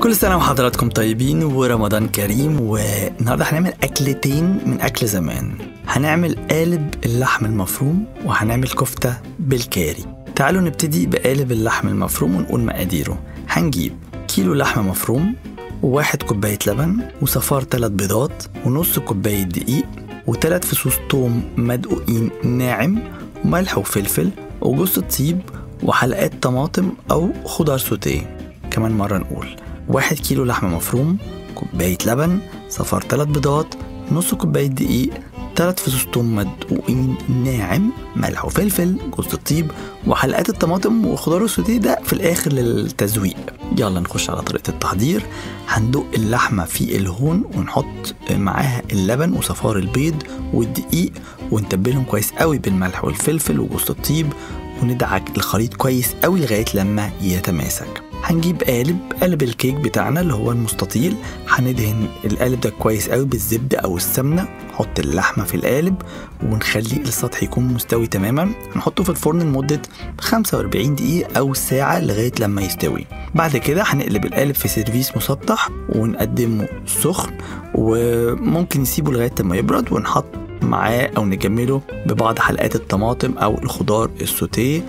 كل سنة وحضراتكم طيبين ورمضان كريم والنهاردة هنعمل أكلتين من أكل زمان هنعمل قالب اللحم المفروم وهنعمل كفتة بالكاري تعالوا نبتدي بقالب اللحم المفروم ونقول مقاديره هنجيب كيلو لحم مفروم وواحد كوباية لبن وصفار تلات بيضات ونص كوباية دقيق وتلات فصوص توم مدقوقين ناعم وملح وفلفل وجوز الطيب وحلقات طماطم أو خضار سوتيه كمان مرة نقول واحد كيلو لحمة مفروم كوباية لبن صفار تلات بيضات نص كوباية دقيق تلات فصوص توم مدقوقين ناعم ملح وفلفل جوز الطيب وحلقات الطماطم وخضار السوتيه ده في الاخر للتزويق يلا نخش على طريقة التحضير هندق اللحمة في الهون ونحط معاها اللبن وصفار البيض والدقيق ونتبلهم كويس قوي بالملح والفلفل وجوز الطيب وندعك الخليط كويس قوي لغاية لما يتماسك هنجيب قالب قالب الكيك بتاعنا اللي هو المستطيل هندهن القالب ده كويس قوي بالزبدة أو السمنة نحط اللحمة في القالب ونخلي السطح يكون مستوي تماما هنحطه في الفرن لمدة 45 دقيقة أو ساعة لغاية لما يستوي بعد كده هنقلب القالب في سيرفيس مسطح ونقدمه سخن وممكن نسيبه لغاية لما يبرد ونحط معاه أو نجمله ببعض حلقات الطماطم أو الخضار السوتيه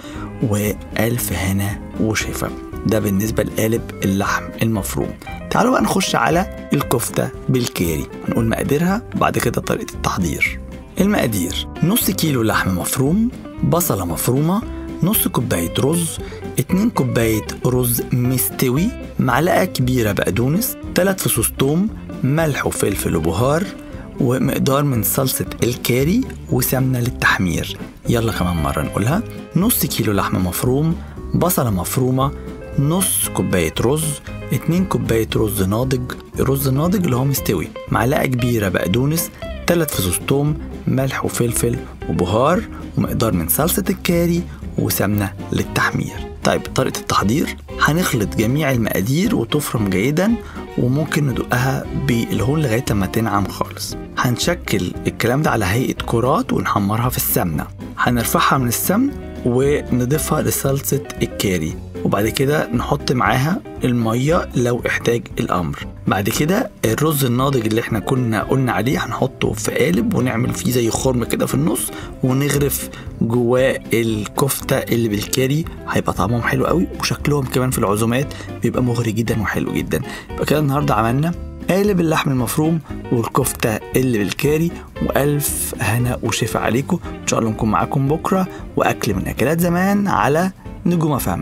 وألف هنا وشفا ده بالنسبة لقالب اللحم المفروم تعالوا بقى نخش على الكفتة بالكاري هنقول مقاديرها بعد كده طريقة التحضير المقادير نص كيلو لحم مفروم بصلة مفرومة نص كوباية رز اتنين كوباية رز مستوي معلقة كبيرة بقدونس تلات فصوص توم ملح وفلفل وبهار ومقدار من صلصة الكاري وسمنة للتحمير يلا كمان مرة نقولها نص كيلو لحمة مفروم بصلة مفرومة نص كوباية رز اتنين كوباية رز ناضج الرز الناضج اللي هو مستوي معلقة كبيرة بقدونس تلات فصوص توم ملح وفلفل وبهار ومقدار من صلصة الكاري وسمنة للتحمير طيب طريقة التحضير هنخلط جميع المقادير وتفرم جيدا وممكن ندقها بالهون لغاية لما تنعم خالص هنشكل الكلام ده على هيئة كرات ونحمرها في السمنة هنرفعها من السمن ونضيفها لصلصة الكاري وبعد كده نحط معاها المية لو احتاج الأمر بعد كده الرز الناضج اللي احنا كنا قلنا عليه هنحطه في قالب ونعمل فيه زي خرم كده في النص ونغرف جواه الكفتة اللي بالكاري هيبقى طعمهم حلو قوي وشكلهم كمان في العزومات بيبقى مغري جدا وحلو جدا يبقى كده النهارده عملنا قالب اللحم المفروم والكفتة اللي بالكاري وألف هنا وشفا عليكم إن شاء الله نكون معاكم بكرة وأكل من أكلات زمان على نجوم فهم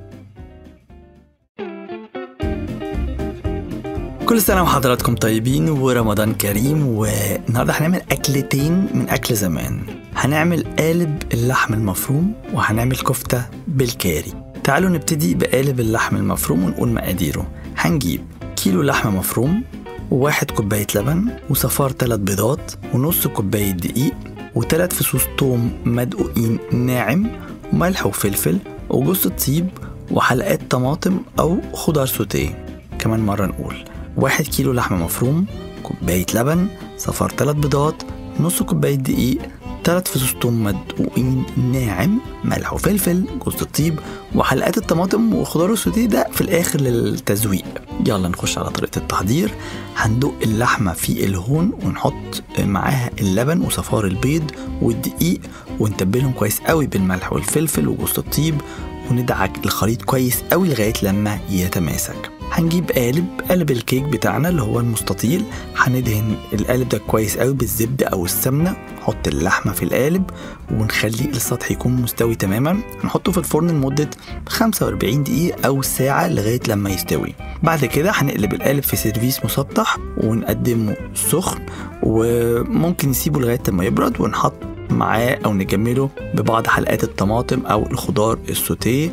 كل سنة وحضراتكم طيبين ورمضان كريم والنهاردة هنعمل أكلتين من أكل زمان هنعمل قالب اللحم المفروم وهنعمل كفتة بالكاري تعالوا نبتدي بقالب اللحم المفروم ونقول مقاديره هنجيب كيلو لحم مفروم وواحد كوباية لبن وصفار تلات بيضات ونص كوباية دقيق وتلات فصوص توم مدقوقين ناعم وملح وفلفل وجوز الطيب وحلقات طماطم أو خضار سوتيه كمان مرة نقول واحد كيلو لحمة مفروم كوباية لبن صفار تلات بيضات نص كوباية دقيق تلات فصوص توم مدقوقين ناعم ملح وفلفل جوز الطيب وحلقات الطماطم وخضار السوتيه ده في الاخر للتزويق يلا نخش على طريقة التحضير هندق اللحمة في الهون ونحط معاها اللبن وصفار البيض والدقيق ونتبلهم كويس قوي بالملح والفلفل وجوز الطيب وندعك الخليط كويس قوي لغاية لما يتماسك هنجيب قالب قالب الكيك بتاعنا اللي هو المستطيل هندهن القالب ده كويس قوي بالزبدة أو السمنة نحط اللحمة في القالب ونخلي السطح يكون مستوي تماما هنحطه في الفرن لمدة 45 دقيقة أو ساعة لغاية لما يستوي بعد كده هنقلب القالب في سيرفيس مسطح ونقدمه سخن وممكن نسيبه لغاية لما يبرد ونحط معاه أو نجمله ببعض حلقات الطماطم أو الخضار السوتيه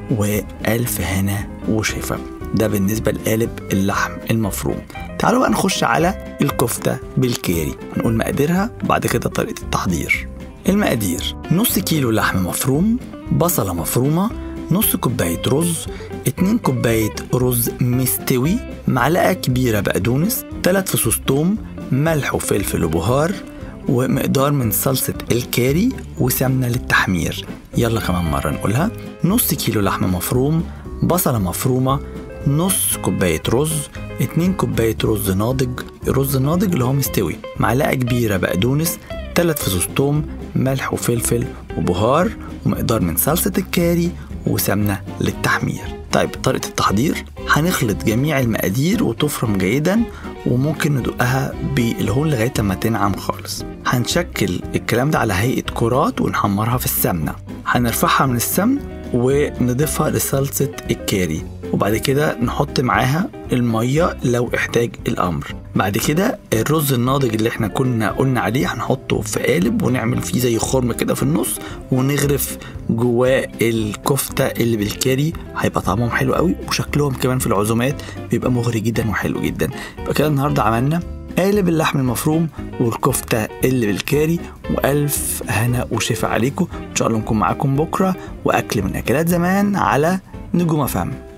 وألف هنا وشفا ده بالنسبة لقالب اللحم المفروم تعالوا بقى نخش على الكفتة بالكاري هنقول مقاديرها بعد كده طريقة التحضير المقادير نص كيلو لحم مفروم بصلة مفرومة نص كوباية رز اتنين كوباية رز مستوي معلقة كبيرة بقدونس تلات فصوص توم ملح وفلفل وبهار ومقدار من صلصة الكاري وسمنة للتحمير يلا كمان مرة نقولها نص كيلو لحمة مفروم بصلة مفرومة نص كوباية رز اتنين كوباية رز ناضج الرز الناضج اللي هو مستوي معلقة كبيرة بقدونس تلات فصوص توم ملح وفلفل وبهار ومقدار من صلصة الكاري وسمنة للتحمير طيب طريقة التحضير هنخلط جميع المقادير وتفرم جيدا وممكن ندقها بالهون لغاية ما تنعم خالص هنشكل الكلام ده على هيئة كرات ونحمرها في السمنة هنرفعها من السمن ونضيفها لصلصة الكاري وبعد كده نحط معاها المية لو احتاج الأمر بعد كده الرز الناضج اللي احنا كنا قلنا عليه هنحطه في قالب ونعمل فيه زي خرم كده في النص ونغرف جواه الكفتة اللي بالكاري هيبقى طعمهم حلو قوي وشكلهم كمان في العزومات بيبقى مغري جدا وحلو جدا يبقى كده النهارده عملنا قالب اللحم المفروم والكفتة اللي بالكاري وألف هنا وشفا عليكم إن شاء الله نكون معاكم بكرة وأكل من أكلات زمان على نجوم فهم